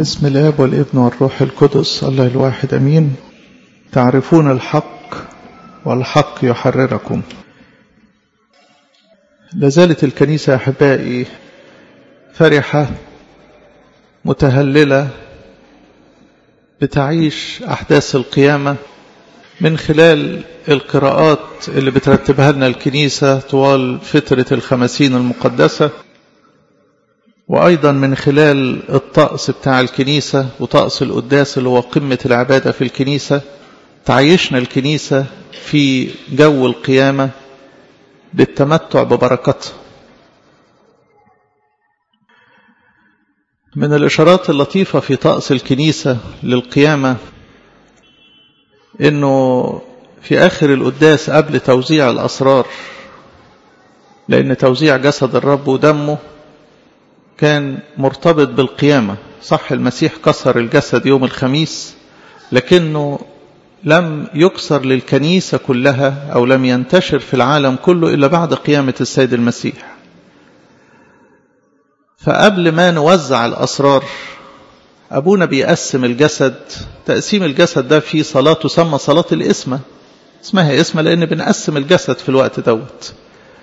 بسم الاب والابن والروح القدس الله الواحد امين تعرفون الحق والحق يحرركم لازالت الكنيسه احبائي فرحه متهلله بتعيش احداث القيامه من خلال القراءات اللي بترتبها لنا الكنيسه طوال فتره الخمسين المقدسه وأيضا من خلال الطقس بتاع الكنيسة وطقس القداس اللي هو قمة العبادة في الكنيسة تعيشنا الكنيسة في جو القيامة بالتمتع ببركتها من الإشارات اللطيفة في طقس الكنيسة للقيامة إنه في آخر القداس قبل توزيع الأسرار لأن توزيع جسد الرب ودمه كان مرتبط بالقيامة صح المسيح كسر الجسد يوم الخميس لكنه لم يكسر للكنيسة كلها أو لم ينتشر في العالم كله إلا بعد قيامة السيد المسيح فقبل ما نوزع الأسرار أبونا بيقسم الجسد تقسيم الجسد ده في صلاة تسمى صلاة الإسمة اسمها إسمة لأن بنقسم الجسد في الوقت دوت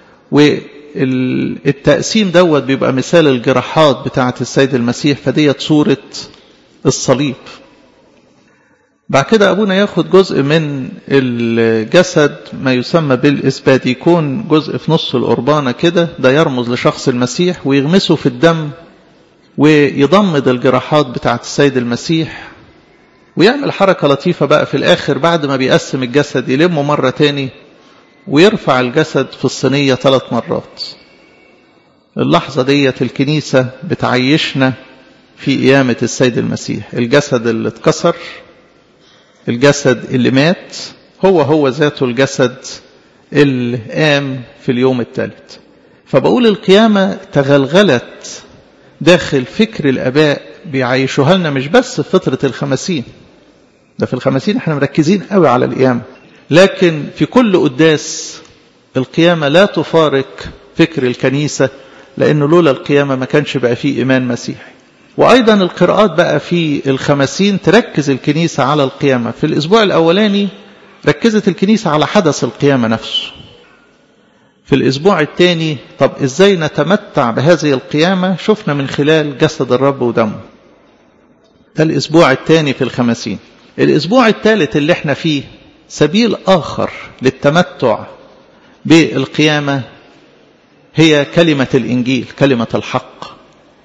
والتقسيم دوت بيبقى مثال الجراحات بتاعة السيد المسيح فديت صورة الصليب بعد كده أبونا ياخد جزء من الجسد ما يسمى بالإسباديكون جزء في نص القربانة كده ده يرمز لشخص المسيح ويغمسه في الدم ويضمد الجراحات بتاعة السيد المسيح ويعمل حركة لطيفة بقى في الآخر بعد ما بيقسم الجسد يلمه مرة تاني ويرفع الجسد في الصينية ثلاث مرات اللحظة ديت الكنيسة بتعيشنا في قيامة السيد المسيح الجسد اللي اتكسر الجسد اللي مات هو هو ذاته الجسد اللي قام في اليوم الثالث فبقول القيامة تغلغلت داخل فكر الآباء بيعيشوها لنا مش بس في فترة الخمسين ده في الخمسين احنا مركزين قوي على القيامة لكن في كل قداس القيامة لا تفارق فكر الكنيسة لأنه لولا القيامة ما كانش بقى فيه إيمان مسيحي وأيضا القراءات بقى في الخمسين تركز الكنيسة على القيامة في الأسبوع الأولاني ركزت الكنيسة على حدث القيامة نفسه في الأسبوع الثاني طب إزاي نتمتع بهذه القيامة شفنا من خلال جسد الرب ودمه ده الأسبوع الثاني في الخمسين الأسبوع الثالث اللي احنا فيه سبيل آخر للتمتع بالقيامة هي كلمة الإنجيل كلمة الحق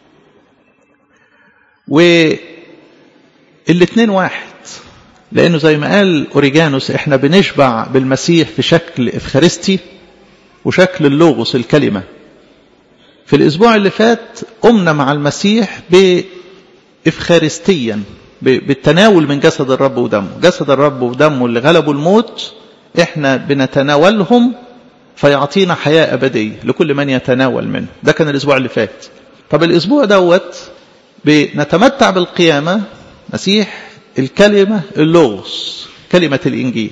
والاثنين واحد لأنه زي ما قال أوريجانوس احنا بنشبع بالمسيح في شكل إفخارستي وشكل اللوغوس الكلمة في الأسبوع اللي فات قمنا مع المسيح بإفخارستيا بالتناول من جسد الرب ودمه جسد الرب ودمه اللي غلبوا الموت احنا بنتناولهم فيعطينا حياة أبدية لكل من يتناول منه ده كان الأسبوع اللي فات طب الأسبوع دوت بنتمتع بالقيامة مسيح الكلمة اللغز كلمة الإنجيل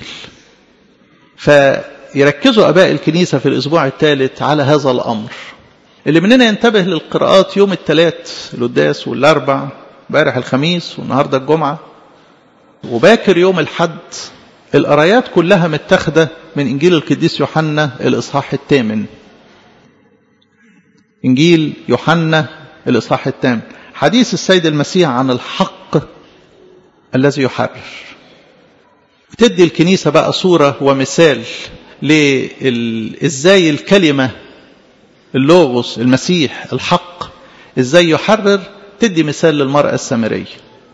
فيركزوا أباء الكنيسة في الأسبوع الثالث على هذا الأمر اللي مننا ينتبه للقراءات يوم الثلاث القداس والأربع امبارح الخميس والنهارده الجمعة وباكر يوم الحد القرايات كلها متاخدة من إنجيل القديس يوحنا الإصحاح الثامن إنجيل يوحنا الإصحاح الثامن حديث السيد المسيح عن الحق الذي يحرر بتدي الكنيسة بقى صورة ومثال لإزاي الكلمة اللوغوس المسيح الحق إزاي يحرر تدي مثال للمرأة السامرية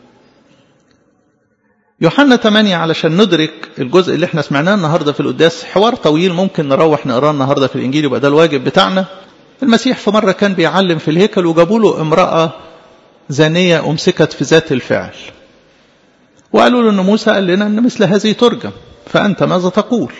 يوحنا 8 علشان ندرك الجزء اللي احنا سمعناه النهارده في القداس حوار طويل ممكن نروح نقراه النهارده في الانجيل يبقى ده الواجب بتاعنا المسيح في مره كان بيعلم في الهيكل وجابوا له امراه زانيه امسكت في ذات الفعل وقالوا له ان موسى قال لنا ان مثل هذه ترجم فانت ماذا تقول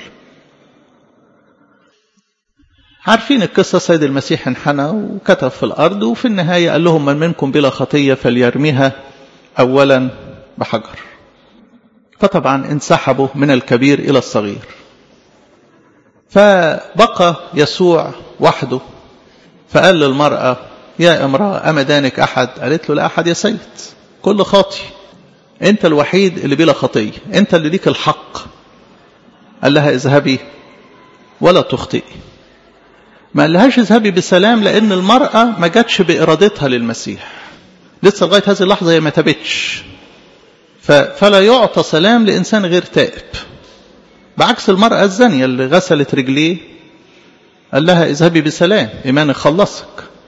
عارفين القصة سيد المسيح انحنى وكتب في الأرض وفي النهاية قال لهم من منكم بلا خطية فليرميها أولا بحجر فطبعا انسحبوا من الكبير إلى الصغير فبقى يسوع وحده فقال للمرأة يا امرأة أما دانك أحد قالت له لا أحد يا سيد كل خاطي انت الوحيد اللي بلا خطية انت اللي ليك الحق قال لها اذهبي ولا تخطئي ما قالهاش اذهبي بسلام لان المرأة ما جاتش بارادتها للمسيح لسه لغاية هذه اللحظة هي ما تابتش فلا يعطى سلام لإنسان غير تائب بعكس المرأة الزانية اللي غسلت رجليه قال لها اذهبي بسلام إيمانك خلصك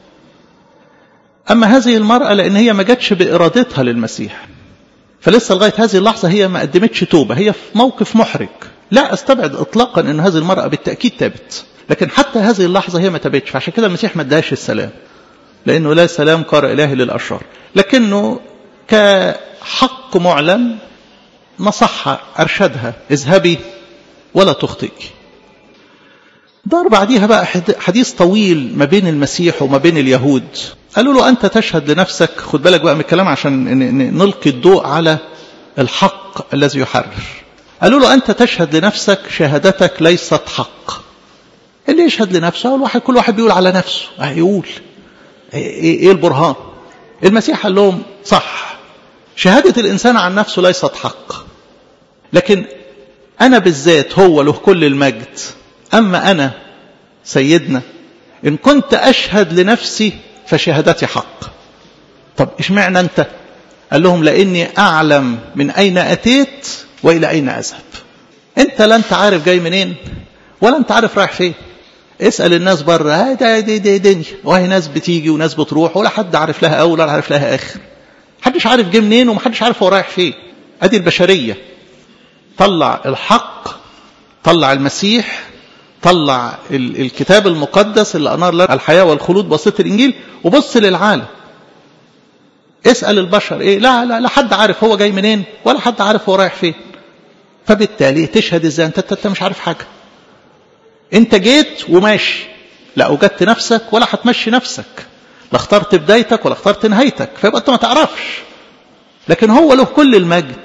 أما هذه المرأة لأن هي ما جاتش بإرادتها للمسيح فلسه لغاية هذه اللحظة هي ما قدمتش توبة هي في موقف محرج لا أستبعد إطلاقا أن هذه المرأة بالتأكيد تابت لكن حتى هذه اللحظة هي ما تابتش فعشان كده المسيح ما اداهاش السلام لأنه لا سلام قار إلهي للأشرار لكنه كحق معلن نصحها أرشدها اذهبي ولا تخطئي دار بعديها بقى حديث طويل ما بين المسيح وما بين اليهود قالوا له أنت تشهد لنفسك خد بالك بقى من الكلام عشان نلقي الضوء على الحق الذي يحرر قالوا له أنت تشهد لنفسك شهادتك ليست حق اللي يشهد لنفسه الواحد كل واحد بيقول على نفسه يقول ايه البرهان المسيح قال لهم صح شهادة الإنسان عن نفسه ليست حق لكن أنا بالذات هو له كل المجد أما أنا سيدنا إن كنت أشهد لنفسي فشهادتي حق طب إيش معنى أنت قال لهم لأني أعلم من أين أتيت وإلى أين أذهب أنت لا أنت عارف جاي منين ولا أنت عارف رايح فين اسأل الناس بره ده دي دي دنيا وهي ناس بتيجي وناس بتروح ولا حد عارف لها أول ولا عارف لها آخر محدش عارف جه منين ومحدش عارف هو رايح فين ادي البشرية طلع الحق طلع المسيح طلع الكتاب المقدس اللي أنار لنا الحياة والخلود بسيط الإنجيل وبص للعالم اسأل البشر ايه لا لا لا حد عارف هو جاي منين ولا حد عارف هو رايح فين فبالتالي تشهد ازاي انت, انت مش عارف حاجة انت جيت وماشي لا اوجدت نفسك ولا هتمشي نفسك لا اخترت بدايتك ولا اخترت نهايتك فيبقى انت ما تعرفش لكن هو له كل المجد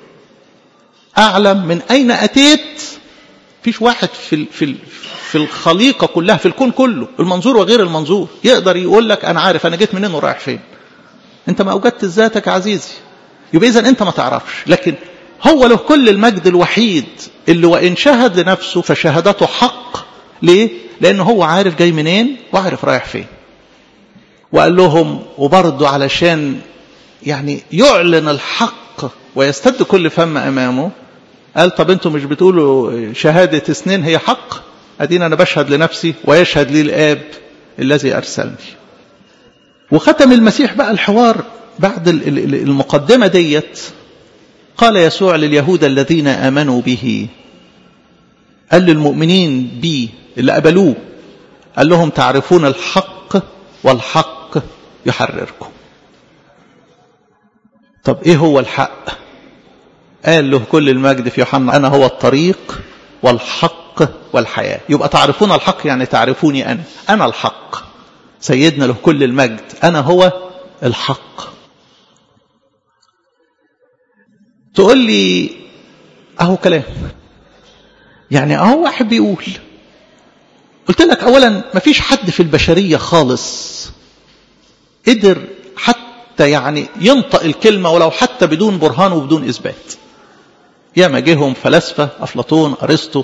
اعلم من اين اتيت فيش واحد في في في الخليقه كلها في الكون كله المنظور وغير المنظور يقدر يقول لك انا عارف انا جيت منين ورايح فين انت ما اوجدت ذاتك يا عزيزي يبقى اذا انت ما تعرفش لكن هو له كل المجد الوحيد اللي وان شهد لنفسه فشهادته حق ليه لانه هو عارف جاي منين وعارف رايح فين وقال لهم وبرضه علشان يعني يعلن الحق ويستد كل فم امامه قال طب انتوا مش بتقولوا شهادة اثنين هي حق ادينا انا بشهد لنفسي ويشهد لي الاب الذي ارسلني وختم المسيح بقى الحوار بعد المقدمة ديت قال يسوع لليهود الذين آمنوا به قال للمؤمنين بي اللي قبلوه قال لهم تعرفون الحق والحق يحرركم طب ايه هو الحق قال له كل المجد في يوحنا انا هو الطريق والحق والحياة يبقى تعرفون الحق يعني تعرفوني انا انا الحق سيدنا له كل المجد انا هو الحق تقول لي اهو كلام يعني اهو واحد بيقول قلت لك اولا مفيش حد في البشريه خالص قدر حتى يعني ينطق الكلمه ولو حتى بدون برهان وبدون اثبات ياما جيهم فلاسفه افلاطون ارسطو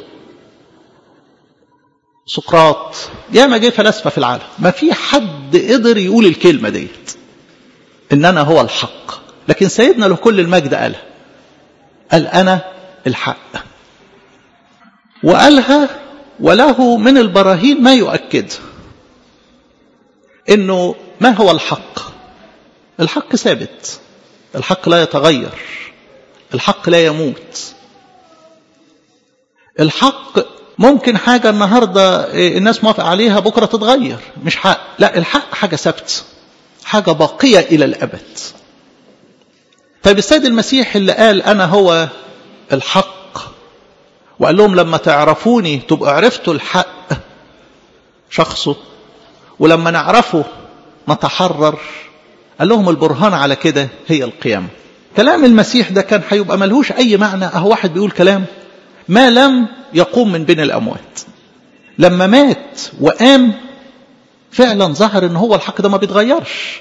سقراط ياما جه فلاسفه في العالم ما في حد قدر يقول الكلمه ديت ان انا هو الحق لكن سيدنا له كل المجد قالها قال انا الحق وقالها وله من البراهين ما يؤكد انه ما هو الحق الحق ثابت الحق لا يتغير الحق لا يموت الحق ممكن حاجة النهاردة الناس موافق عليها بكرة تتغير مش حق لا الحق حاجة ثابته حاجة باقية إلى الأبد طيب السيد المسيح اللي قال أنا هو الحق وقال لهم لما تعرفوني تبقوا عرفتوا الحق شخصه ولما نعرفه نتحرر قال لهم البرهان على كده هي القيامة كلام المسيح ده كان هيبقى ملهوش أي معنى أهو واحد بيقول كلام ما لم يقوم من بين الأموات لما مات وقام فعلا ظهر ان هو الحق ده ما بيتغيرش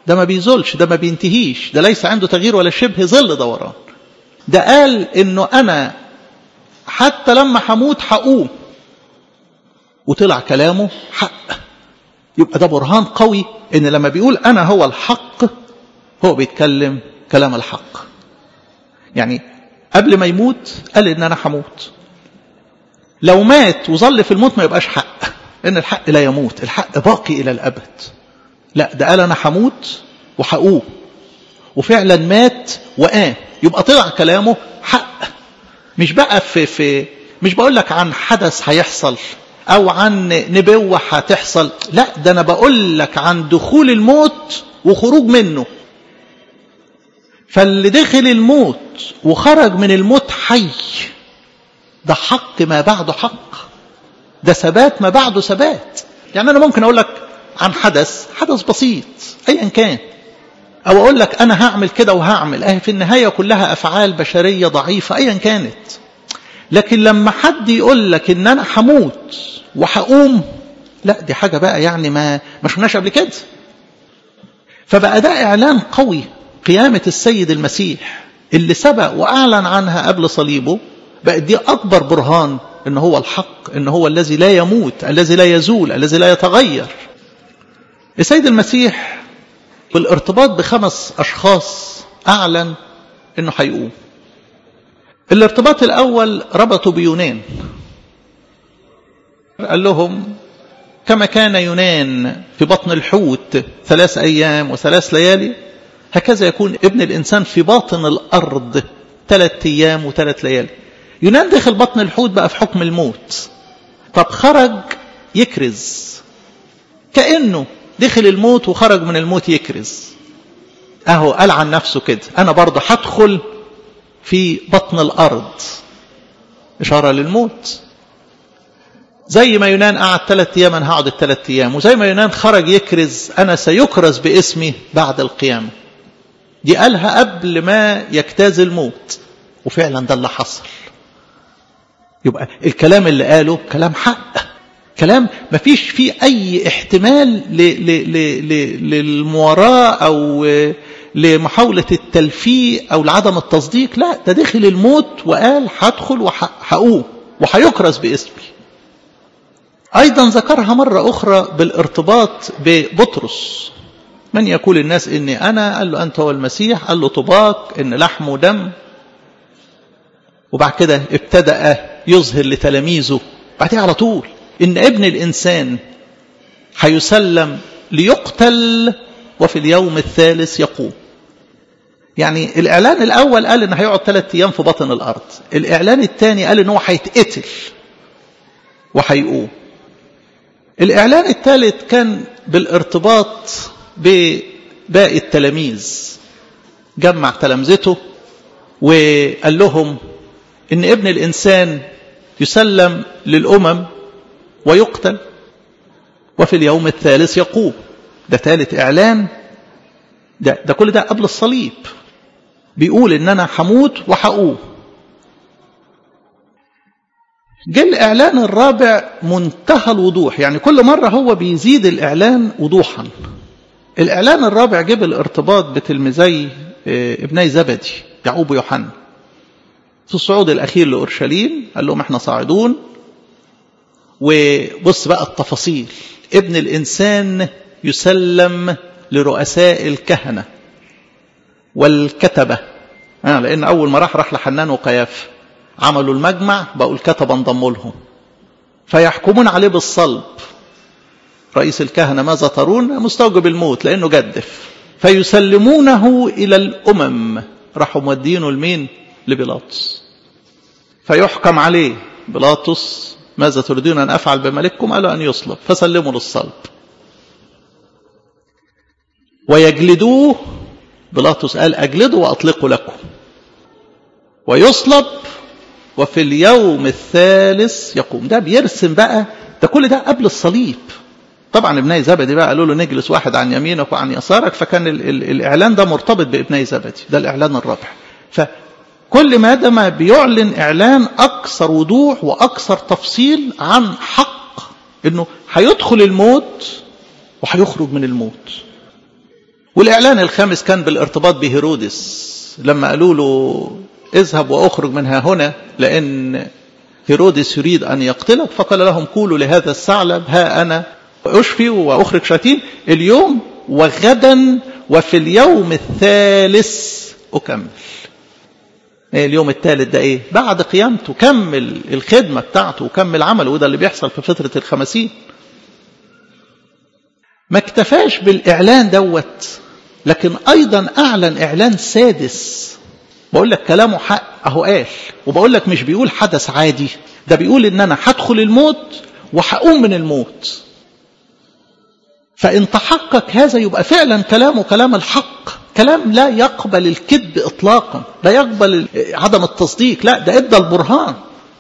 ده ما بيزولش ده ما بينتهيش ده ليس عنده تغيير ولا شبه ظل دوران ده قال انه انا حتى لما هموت هقوم وطلع كلامه حق يبقى ده برهان قوي ان لما بيقول انا هو الحق هو بيتكلم كلام الحق يعني قبل ما يموت قال ان انا هموت لو مات وظل في الموت ما يبقاش حق ان الحق لا يموت الحق باقي الى الابد لا ده قال انا هموت وهقوم وفعلا مات وقام يبقى طلع كلامه حق مش بقى في في مش بقول لك عن حدث هيحصل او عن نبوة هتحصل لا ده انا بقول لك عن دخول الموت وخروج منه فاللي دخل الموت وخرج من الموت حي ده حق ما بعده حق ده ثبات ما بعده ثبات يعني انا ممكن اقول لك عن حدث حدث بسيط ايا كان او اقول لك انا هعمل كده وهعمل اهي في النهايه كلها افعال بشريه ضعيفه ايا كانت لكن لما حد يقول لك ان انا هموت وهقوم لا دي حاجه بقى يعني ما ما شفناش قبل كده فبقى ده اعلان قوي قيامه السيد المسيح اللي سبق واعلن عنها قبل صليبه بقت دي اكبر برهان ان هو الحق ان هو الذي لا يموت الذي لا يزول الذي لا يتغير السيد المسيح بالارتباط بخمس اشخاص اعلن انه هيقوم الارتباط الاول ربطوا بيونان قال لهم كما كان يونان في بطن الحوت ثلاث ايام وثلاث ليالي هكذا يكون ابن الانسان في باطن الارض ثلاث ايام وثلاث ليالي يونان دخل بطن الحوت بقى في حكم الموت طب خرج يكرز كانه دخل الموت وخرج من الموت يكرز اهو قال عن نفسه كده انا برضه هدخل في بطن الارض اشاره للموت زي ما يونان قعد ثلاث ايام انا هقعد الثلاث ايام وزي ما يونان خرج يكرز انا سيكرز باسمي بعد القيامه دي قالها قبل ما يجتاز الموت وفعلا ده اللي حصل يبقى الكلام اللي قاله كلام حق كلام ما فيش فيه أي احتمال ل ل ل ل للمواراة أو لمحاولة التلفيق أو لعدم التصديق لا ده دخل الموت وقال هدخل وهقوم وهيكرز باسمي أيضا ذكرها مرة أخرى بالارتباط ببطرس من يقول الناس إني أنا قال له أنت هو المسيح قال له طباق إن لحم ودم وبعد كده ابتدأ يظهر لتلاميذه بعدها على طول إن ابن الإنسان هيسلم ليقتل وفي اليوم الثالث يقوم يعني الإعلان الأول قال إن هيقعد ثلاثة أيام في بطن الأرض الإعلان الثاني قال إن هو هيتقتل وهيقوم الإعلان الثالث كان بالارتباط بباقي التلاميذ جمع تلامذته وقال لهم إن ابن الإنسان يسلم للأمم ويقتل وفي اليوم الثالث يقوم ده ثالث إعلان ده, ده كل ده قبل الصليب بيقول إن أنا هموت وهقوم جه الإعلان الرابع منتهى الوضوح يعني كل مرة هو بيزيد الإعلان وضوحا الإعلان الرابع جه بالارتباط بتلميذي ابني زبدي يعقوب ويوحنا في الصعود الأخير لأورشليم قال لهم احنا صاعدون وبص بقى التفاصيل ابن الإنسان يسلم لرؤساء الكهنة والكتبة آه لأن أول ما راح راح لحنان وقياف عملوا المجمع بقوا الكتبة انضموا لهم فيحكمون عليه بالصلب رئيس الكهنة ماذا ترون مستوجب الموت لأنه جدف فيسلمونه إلى الأمم راحوا مودينه لمين لبيلاطس فيحكم عليه بيلاطس ماذا تريدون أن أفعل بملككم قالوا أن يصلب فسلموا للصلب ويجلدوه بيلاطس قال أجلدوا وأطلقوا لكم ويصلب وفي اليوم الثالث يقوم ده بيرسم بقى ده كل ده قبل الصليب طبعا ابني زبدي بقى قالوا له نجلس واحد عن يمينك وعن يسارك فكان ال ال الإعلان ده مرتبط بابني زبدي ده الإعلان الرابع فكل ما ده ما بيعلن إعلان أكثر وضوح وأكثر تفصيل عن حق إنه هيدخل الموت وهيخرج من الموت والإعلان الخامس كان بالارتباط بهيرودس لما قالوا له اذهب وأخرج منها هنا لأن هيرودس يريد أن يقتلك فقال لهم قولوا لهذا الثعلب ها أنا أشفي وأخرج شياطين اليوم وغدا وفي اليوم الثالث أكمل إيه اليوم الثالث ده ايه بعد قيامته كمل الخدمة بتاعته وكمل عمله وده اللي بيحصل في فترة الخمسين ما اكتفاش بالإعلان دوت لكن أيضا أعلن إعلان سادس بقول لك كلامه حق أهو قال وبقول لك مش بيقول حدث عادي ده بيقول إن أنا هدخل الموت وهقوم من الموت فإن تحقق هذا يبقى فعلا كلامه كلام الحق كلام لا يقبل الكذب إطلاقا لا يقبل عدم التصديق لا ده إدى البرهان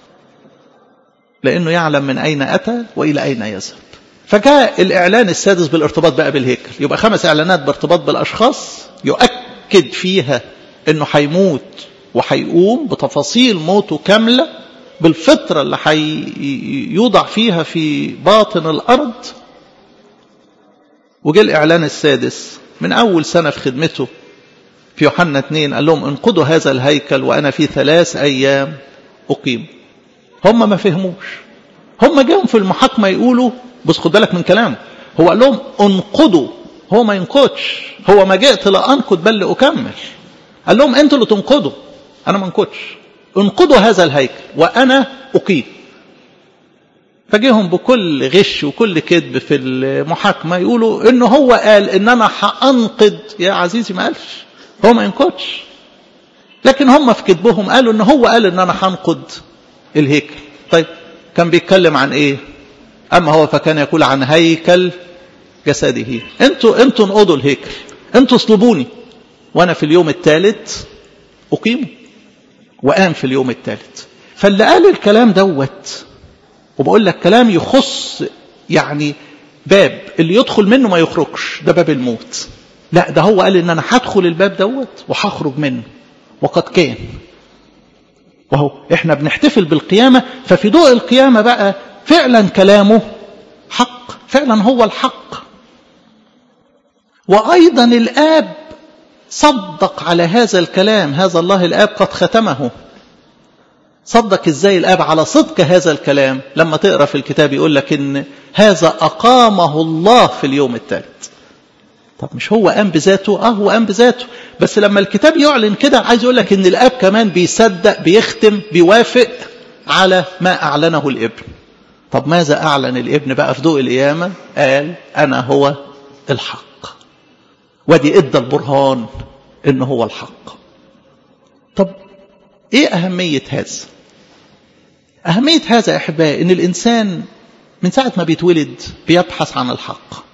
لأنه يعلم من أين أتى وإلى أين يذهب فجاء الإعلان السادس بالارتباط بقى بالهيكل يبقى خمس إعلانات بارتباط بالأشخاص يؤكد فيها أنه هيموت وهيقوم بتفاصيل موته كاملة بالفطرة اللي هيوضع فيها في باطن الأرض وجاء الإعلان السادس من أول سنة في خدمته في يوحنا 2 قال لهم انقضوا هذا الهيكل وأنا في ثلاث أيام أقيم هم ما فهموش هم جاهم في المحاكمة يقولوا بس خد بالك من كلامه هو قال لهم انقضوا هو ما ينقضش هو ما جئت لا أنقض بل لأكمل قال لهم أنتوا اللي تنقضوا أنا ما انقضش انقضوا هذا الهيكل وأنا أقيم فجيهم بكل غش وكل كذب في المحاكمة يقولوا إنه هو قال إن أنا هأنقض يا عزيزي ما قالش هو ما ينقضش لكن هم في كذبهم قالوا إن هو قال إن أنا هنقض الهيكل طيب كان بيتكلم عن إيه أما هو فكان يقول عن هيكل جسده انتوا انتوا انقضوا الهيكل انتوا اصلبوني وانا في اليوم الثالث اقيمه وقام في اليوم الثالث فاللي قال الكلام دوت وبقول لك كلام يخص يعني باب اللي يدخل منه ما يخرجش ده باب الموت لا ده هو قال ان انا هدخل الباب دوت وهخرج منه وقد كان وهو احنا بنحتفل بالقيامة ففي ضوء القيامة بقى فعلا كلامه حق فعلا هو الحق وأيضا الآب صدق على هذا الكلام هذا الله الآب قد ختمه صدق ازاي الآب على صدق هذا الكلام لما تقرأ في الكتاب يقول لك إن هذا أقامه الله في اليوم الثالث طب مش هو قام بذاته اه هو قام بذاته بس لما الكتاب يعلن كده عايز يقول لك ان الاب كمان بيصدق بيختم بيوافق على ما اعلنه الابن طب ماذا اعلن الابن بقى في ضوء القيامه قال انا هو الحق ودي ادى البرهان ان هو الحق طب ايه اهميه هذا اهميه هذا يا احبائي ان الانسان من ساعه ما بيتولد بيبحث عن الحق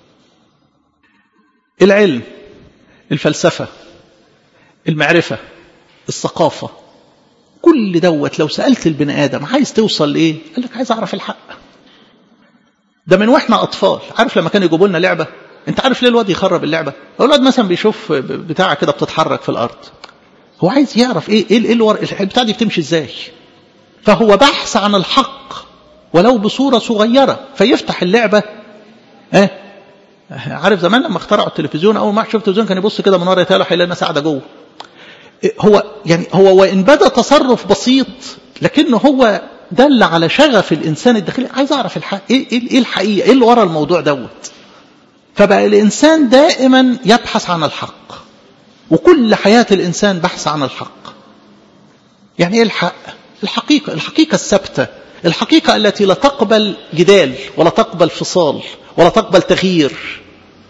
العلم الفلسفة المعرفة الثقافة كل دوت لو سألت البني آدم عايز توصل لإيه قال لك عايز أعرف الحق ده من وإحنا أطفال عارف لما كانوا يجيبوا لنا لعبة أنت عارف ليه الواد يخرب اللعبة الواد مثلا بيشوف بتاعة كده بتتحرك في الأرض هو عايز يعرف إيه إيه الور... البتاع دي بتمشي إزاي فهو بحث عن الحق ولو بصورة صغيرة فيفتح اللعبة اه عارف زمان لما اخترعوا التلفزيون اول ما شفت التلفزيون كان يبص كده من ورا يتهيأ هيلاقي الناس قاعده جوه هو يعني هو وان بدا تصرف بسيط لكنه هو دل على شغف الانسان الداخلي عايز اعرف الحق ايه ايه الحقيقه ايه اللي ورا الموضوع دوت فبقى الانسان دائما يبحث عن الحق وكل حياه الانسان بحث عن الحق يعني ايه الحق الحقيقه الحقيقه الثابته الحقيقه التي لا تقبل جدال ولا تقبل فصال ولا تقبل تغيير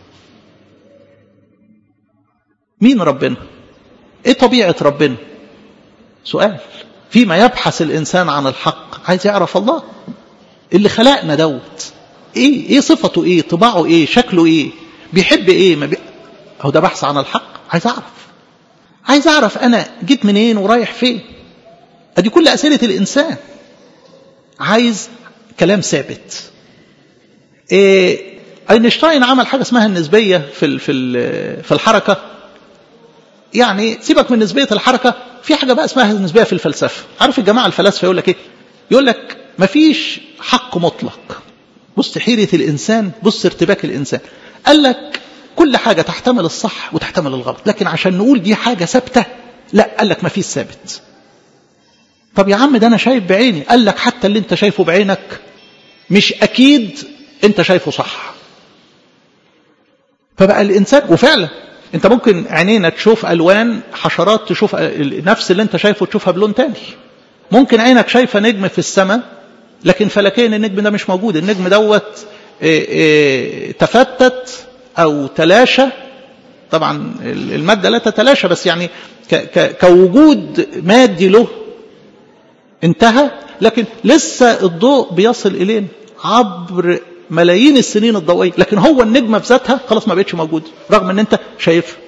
مين ربنا ايه طبيعة ربنا سؤال فيما يبحث الانسان عن الحق عايز يعرف الله اللي خلقنا دوت ايه ايه صفته ايه طباعه ايه شكله ايه بيحب ايه ما بي... هو ده بحث عن الحق عايز اعرف عايز اعرف انا جيت منين ورايح فين ادي كل اسئله الانسان عايز كلام ثابت إيه اينشتاين عمل حاجه اسمها النسبيه في في في الحركه يعني سيبك من نسبيه الحركه في حاجه بقى اسمها النسبيه في الفلسفه عارف الجماعه الفلاسفه يقول لك ايه يقول لك مفيش حق مطلق بص حيره الانسان بص ارتباك الانسان قال لك كل حاجة تحتمل الصح وتحتمل الغلط لكن عشان نقول دي حاجة ثابتة لا قال لك ما فيش ثابت طب يا عم ده أنا شايف بعيني قال لك حتى اللي أنت شايفه بعينك مش أكيد أنت شايفه صح فبقى الإنسان وفعلا أنت ممكن عينينا تشوف ألوان حشرات تشوف نفس اللي أنت شايفه تشوفها بلون تاني ممكن عينك شايفة نجم في السماء لكن فلكيا النجم ده مش موجود النجم دوت إيه إيه تفتت أو تلاشى طبعا المادة لا تتلاشى بس يعني ك ك كوجود مادي له انتهى لكن لسه الضوء بيصل إلينا عبر ملايين السنين الضوئية لكن هو النجمة بذاتها خلاص ما بقتش موجود رغم ان انت شايفها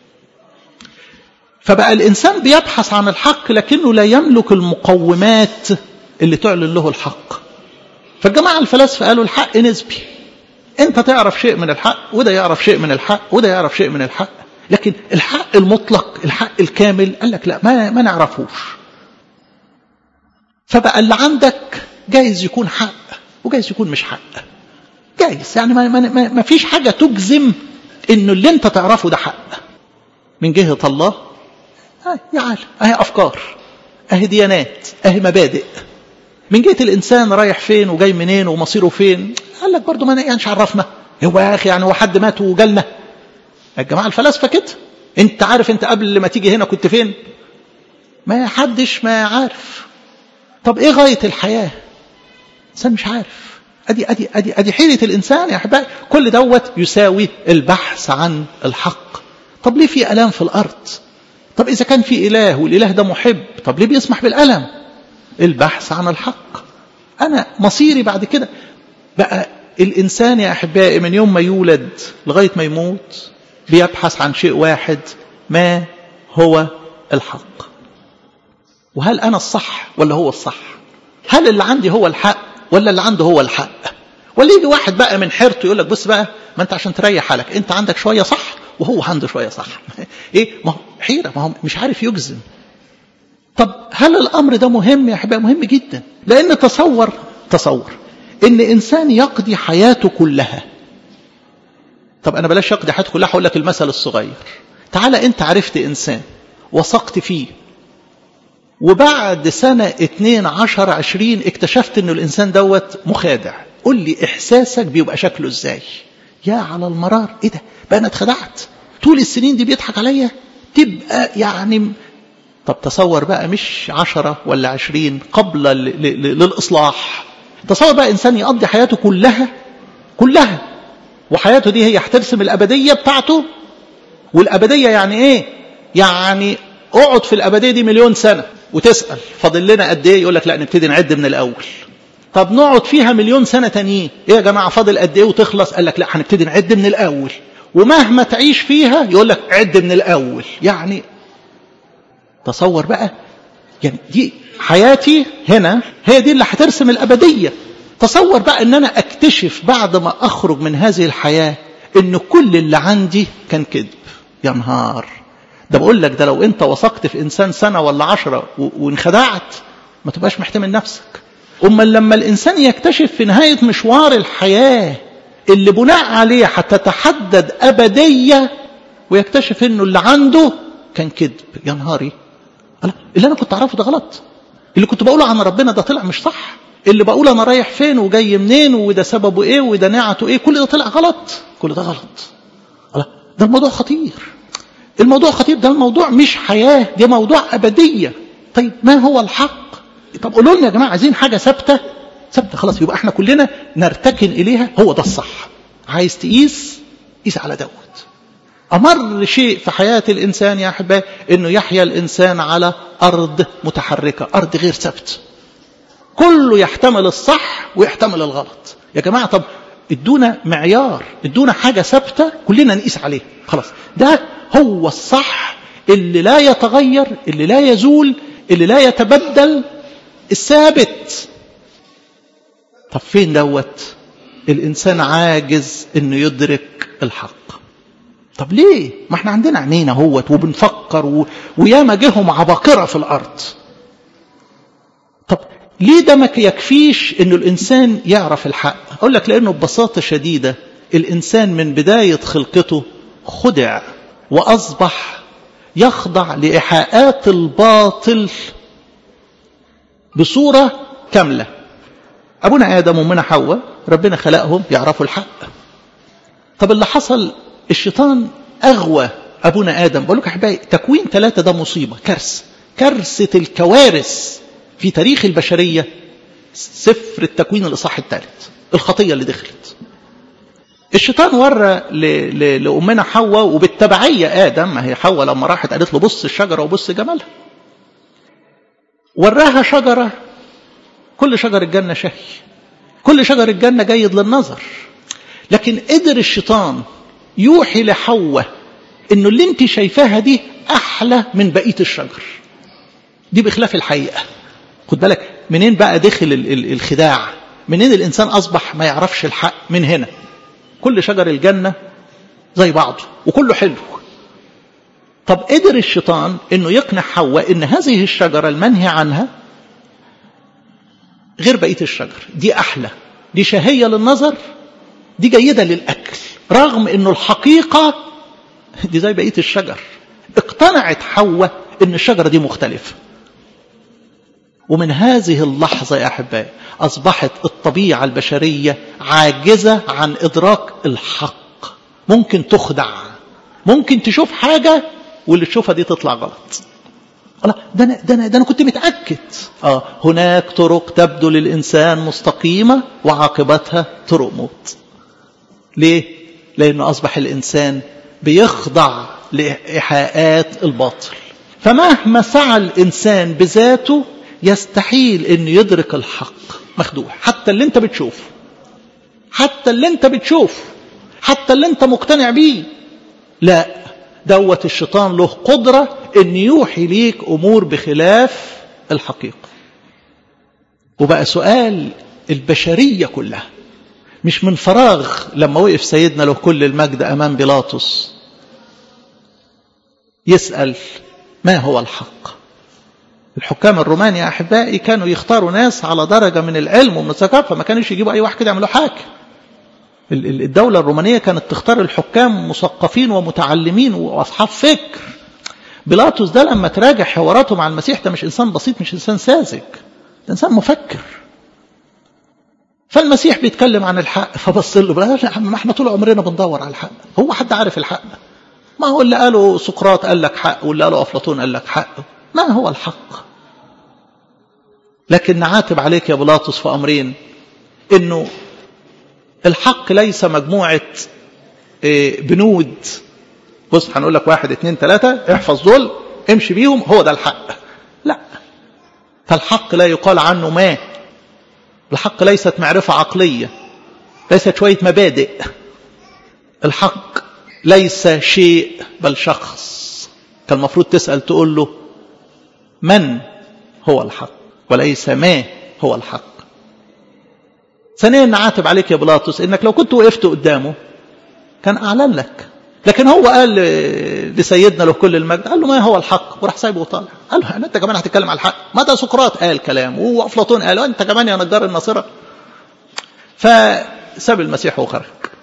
فبقى الإنسان بيبحث عن الحق لكنه لا يملك المقومات اللي تعلن له الحق فالجماعة الفلاسفة قالوا الحق نسبي انت تعرف شيء من الحق وده يعرف شيء من الحق وده يعرف شيء من الحق لكن الحق المطلق الحق الكامل قال لك لا ما, ما نعرفوش فبقى اللي عندك جايز يكون حق وجايز يكون مش حق جايز يعني ما, ما, ما فيش حاجة تجزم انه اللي انت تعرفه ده حق من جهة الله آه يا عالم اهي افكار اهي ديانات اهي مبادئ من جهة الانسان رايح فين وجاي منين ومصيره فين قال لك برضه ما يعني عرفنا هو يا اخي يعني هو حد مات وجالنا الجماعة الفلاسفة كده انت عارف انت قبل ما تيجي هنا كنت فين ما حدش ما عارف طب ايه غاية الحياة الانسان مش عارف ادي ادي ادي ادي حيرة الانسان يا احبائي كل دوت يساوي البحث عن الحق طب ليه في الام في الارض طب اذا كان في اله والاله ده محب طب ليه بيسمح بالالم البحث عن الحق انا مصيري بعد كده بقى الانسان يا احبائي من يوم ما يولد لغايه ما يموت بيبحث عن شيء واحد ما هو الحق وهل انا الصح ولا هو الصح هل اللي عندي هو الحق ولا اللي عنده هو الحق ولا يجي واحد بقى من حيرته يقول لك بص بقى ما انت عشان تريح حالك انت عندك شويه صح وهو عنده شويه صح ايه ما هو حيره ما هو مش عارف يجزم طب هل الامر ده مهم يا احبائي مهم جدا لان تصور تصور ان انسان يقضي حياته كلها طب انا بلاش يقضي حياته كلها هقول لك المثل الصغير تعالى انت عرفت انسان وثقت فيه وبعد سنة اتنين عشر عشرين اكتشفت انه الانسان دوت مخادع قل لي احساسك بيبقى شكله ازاي يا على المرار ايه ده بقى انا اتخدعت طول السنين دي بيضحك عليا تبقى يعني طب تصور بقى مش عشرة ولا عشرين قبل للإصلاح تصور بقى إنسان يقضي حياته كلها كلها وحياته دي هي هترسم الأبدية بتاعته والأبدية يعني إيه يعني اقعد في الأبدية دي مليون سنة وتسأل فاضل لنا قد إيه يقول لك لا نبتدي نعد من الأول طب نقعد فيها مليون سنة تانيين إيه يا جماعة فاضل قد إيه وتخلص قال لك لا هنبتدي نعد من الأول ومهما تعيش فيها يقول لك عد من الأول يعني تصور بقى يعني دي حياتي هنا هي دي اللي هترسم الأبدية تصور بقى ان انا اكتشف بعد ما اخرج من هذه الحياة ان كل اللي عندي كان كذب يا نهار ده بقول لك ده لو انت وثقت في انسان سنة ولا عشرة وانخدعت ما تبقاش محتمل نفسك اما لما الانسان يكتشف في نهاية مشوار الحياة اللي بناء عليه هتتحدد ابدية ويكتشف انه اللي عنده كان كذب يا نهاري اللي انا كنت اعرفه ده غلط اللي كنت بقوله عن ربنا ده طلع مش صح اللي بقول انا رايح فين وجاي منين وده سببه ايه وده نعته ايه كل ده طلع غلط كل ده غلط ده الموضوع خطير الموضوع خطير ده الموضوع مش حياة ده موضوع أبدية طيب ما هو الحق طب قولوا لنا يا جماعة عايزين حاجة ثابتة ثابتة خلاص يبقى احنا كلنا نرتكن إليها هو ده الصح عايز تقيس قيس على دوت أمر شيء في حياة الإنسان يا أحبائي أنه يحيا الإنسان على أرض متحركة أرض غير ثابته كله يحتمل الصح ويحتمل الغلط يا جماعة طب ادونا معيار ادونا حاجة ثابتة كلنا نقيس عليه خلاص ده هو الصح اللي لا يتغير اللي لا يزول اللي لا يتبدل الثابت طب فين دوت الإنسان عاجز انه يدرك الحق طب ليه ما احنا عندنا عينينا هوت وبنفكر و... وياما جهم عباقرة في الأرض طب ليه ده ما يكفيش انه الانسان يعرف الحق اقول لك لانه ببساطة شديدة الانسان من بداية خلقته خدع وأصبح يخضع لإيحاءات الباطل بصورة كاملة أبونا آدم ومنا حواء ربنا خلقهم يعرفوا الحق طب اللي حصل الشيطان أغوى أبونا آدم بقول لك أحبائي تكوين ثلاثة ده مصيبة كارثة كارثة الكوارث في تاريخ البشرية سفر التكوين الإصحاح الثالث الخطية اللي دخلت الشيطان ورى لأمنا حواء وبالتبعية آدم ما هي حواء لما راحت قالت له بص الشجرة وبص جمالها وراها شجرة كل شجر الجنة شهي كل شجر الجنة جيد للنظر لكن قدر الشيطان يوحي لحواء انه اللي انت شايفاها دي احلى من بقيه الشجر دي بخلاف الحقيقه خد بالك منين بقى دخل الخداع منين الانسان اصبح ما يعرفش الحق من هنا كل شجر الجنه زي بعضه وكله حلو طب قدر الشيطان انه يقنع حواء ان هذه الشجره المنهي عنها غير بقيه الشجر دي احلى دي شهيه للنظر دي جيده للاكل رغم انه الحقيقه دي زي بقيه الشجر اقتنعت حواء ان الشجره دي مختلفه ومن هذه اللحظه يا احبائي اصبحت الطبيعه البشريه عاجزه عن ادراك الحق ممكن تخدع ممكن تشوف حاجه واللي تشوفها دي تطلع غلط الله ده انا ده انا ده انا كنت متاكد اه هناك طرق تبدو للانسان مستقيمه وعاقبتها طرق موت ليه لانه اصبح الانسان بيخضع لايحاءات الباطل فمهما سعى الانسان بذاته يستحيل انه يدرك الحق مخدوع حتى اللي انت بتشوفه حتى اللي انت بتشوفه حتى اللي انت مقتنع بيه لا دوت الشيطان له قدرة ان يوحي ليك امور بخلاف الحقيقة وبقى سؤال البشرية كلها مش من فراغ لما وقف سيدنا له كل المجد امام بيلاطس يسأل ما هو الحق الحكام الرومان يا احبائي كانوا يختاروا ناس على درجة من العلم ومن الثقافة ما كانوش يجيبوا اي واحد كده يعملوا حاكم الدولة الرومانية كانت تختار الحكام مثقفين ومتعلمين واصحاب فكر بيلاطس ده لما تراجع حواراته مع المسيح ده مش انسان بسيط مش انسان ساذج ده انسان مفكر فالمسيح بيتكلم عن الحق فبص له يا عم ما احنا طول عمرنا بندور على الحق هو حد عارف الحق ما هو اللي قاله سقراط قال لك حق واللي قاله افلاطون قال لك حق ما هو الحق لكن نعاتب عليك يا بيلاطس في امرين انه الحق ليس مجموعه بنود بص هنقول لك واحد اتنين تلاتة احفظ دول امشي بيهم هو ده الحق لا فالحق لا يقال عنه ما الحق ليست معرفة عقلية ليست شوية مبادئ الحق ليس شيء بل شخص كان المفروض تسأل تقول له من هو الحق وليس ما هو الحق ثانيا نعاتب عليك يا بيلاطس انك لو كنت وقفت قدامه كان اعلن لك لكن هو قال لسيدنا له كل المجد قال له ما هو الحق وراح سايبه وطالع قال له انت كمان هتتكلم على الحق ما ده سقراط قال كلام وافلاطون قال انت كمان يا نجار الناصره فساب المسيح وخرج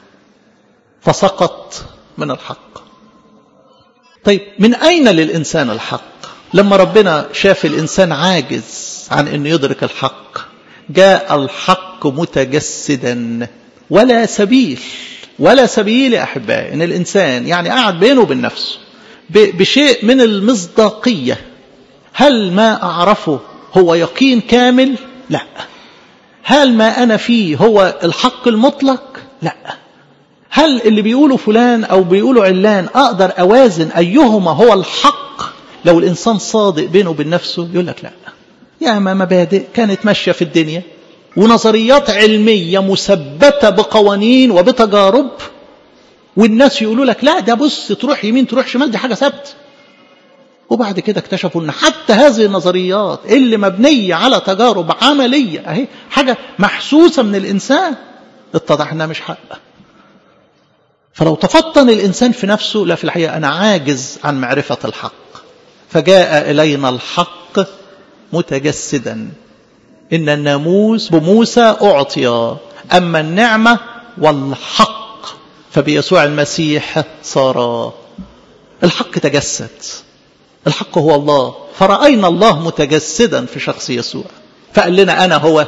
فسقط من الحق طيب من اين للانسان الحق لما ربنا شاف الانسان عاجز عن انه يدرك الحق جاء الحق متجسدا ولا سبيل ولا سبيل يا احبائي ان الانسان يعني قاعد بينه وبين نفسه بشيء من المصداقيه هل ما اعرفه هو يقين كامل لا هل ما انا فيه هو الحق المطلق لا هل اللي بيقوله فلان او بيقوله علان اقدر اوازن ايهما هو الحق لو الانسان صادق بينه وبين نفسه يقول لك لا يا ما مبادئ كانت ماشيه في الدنيا ونظريات علمية مثبتة بقوانين وبتجارب والناس يقولوا لك لا ده بص تروح يمين تروح شمال دي حاجة ثابته وبعد كده اكتشفوا ان حتى هذه النظريات اللي مبنية على تجارب عملية اهي حاجة محسوسة من الانسان اتضح انها مش حق فلو تفطن الانسان في نفسه لا في الحقيقة انا عاجز عن معرفة الحق فجاء الينا الحق متجسدا إن الناموس بموسى أعطي أما النعمة والحق فبيسوع المسيح صار الحق تجسد الحق هو الله فرأينا الله متجسدا في شخص يسوع فقال لنا أنا هو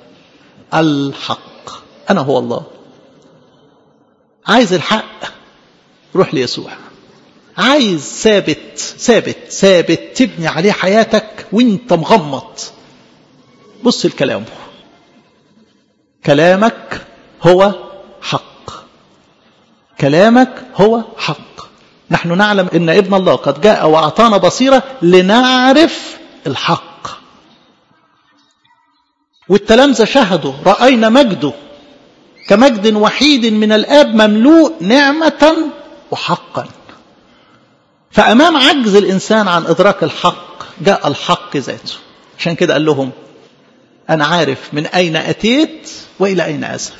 الحق أنا هو الله عايز الحق روح ليسوع عايز ثابت ثابت ثابت تبني عليه حياتك وانت مغمض بص لكلامه كلامك هو حق كلامك هو حق نحن نعلم ان ابن الله قد جاء واعطانا بصيره لنعرف الحق والتلامذه شهدوا راينا مجده كمجد وحيد من الاب مملوء نعمه وحقا فامام عجز الانسان عن ادراك الحق جاء الحق ذاته عشان كده قال لهم انا عارف من اين اتيت والى اين اذهب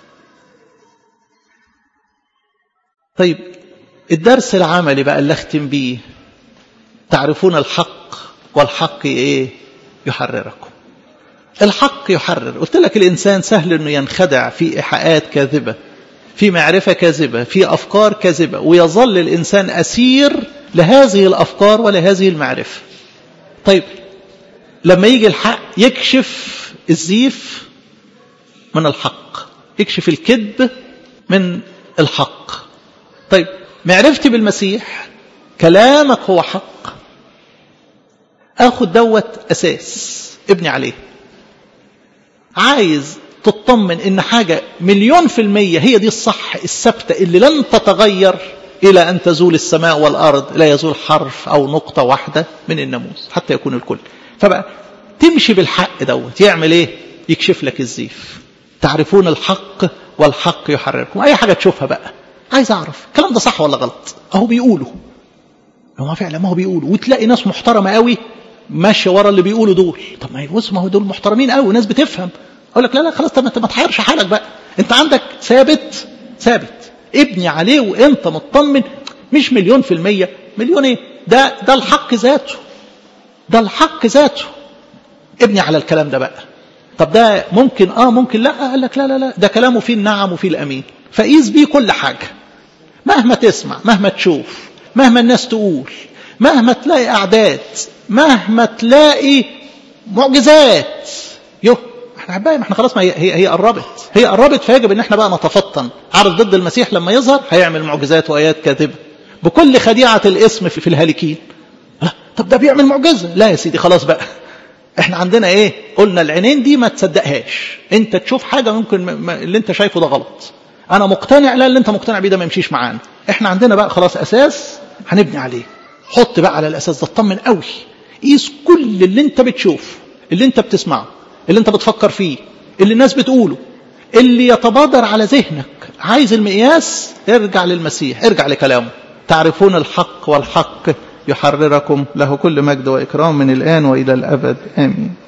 طيب الدرس العملي بقى اللي اختم بيه تعرفون الحق والحق ايه يحرركم الحق يحرر قلت لك الانسان سهل انه ينخدع في ايحاءات كاذبه في معرفه كاذبه في افكار كاذبه ويظل الانسان اسير لهذه الافكار ولهذه المعرفه طيب لما يجي الحق يكشف الزيف من الحق يكشف الكذب من الحق طيب معرفتي بالمسيح كلامك هو حق اخد دوت اساس ابني عليه عايز تطمن ان حاجة مليون في المية هي دي الصح الثابتة اللي لن تتغير الى ان تزول السماء والارض لا يزول حرف او نقطة واحدة من الناموس حتى يكون الكل فبقى تمشي بالحق دوت يعمل ايه يكشف لك الزيف تعرفون الحق والحق يحرركم اي حاجة تشوفها بقى عايز اعرف الكلام ده صح ولا غلط اهو بيقولوا هو فعلا ما هو بيقولوا وتلاقي ناس محترمه قوي ماشيه ورا اللي بيقولوا دول طب ما بص ما هو دول محترمين قوي ناس بتفهم اقول لك لا لا خلاص طب ما تحيرش حالك بقى انت عندك ثابت ثابت ابني عليه وانت مطمن مش مليون في المية مليون ايه ده ده الحق ذاته ده الحق ذاته ابني على الكلام ده بقى طب ده ممكن اه ممكن لا قال لك لا لا لا ده كلامه فيه النعم وفيه الامين فقيس بيه كل حاجه مهما تسمع مهما تشوف مهما الناس تقول مهما تلاقي اعداد مهما تلاقي معجزات يو احنا حبايب احنا خلاص ما هي هي, هي قربت هي قربت فيجب ان احنا بقى نتفطن عارف ضد المسيح لما يظهر هيعمل معجزات وايات كاذبه بكل خديعه الاسم في, في الهالكين طب ده بيعمل معجزه لا يا سيدي خلاص بقى احنا عندنا ايه قلنا العينين دي ما تصدقهاش انت تشوف حاجه ممكن ما اللي انت شايفه ده غلط انا مقتنع لا اللي انت مقتنع بيه ده ما يمشيش معانا احنا عندنا بقى خلاص اساس هنبني عليه حط بقى على الاساس ده اطمن قوي قيس كل اللي انت بتشوفه اللي انت بتسمعه اللي انت بتفكر فيه اللي الناس بتقوله اللي يتبادر على ذهنك عايز المقياس ارجع للمسيح ارجع لكلامه تعرفون الحق والحق يحرركم له كل مجد واكرام من الان والى الابد امين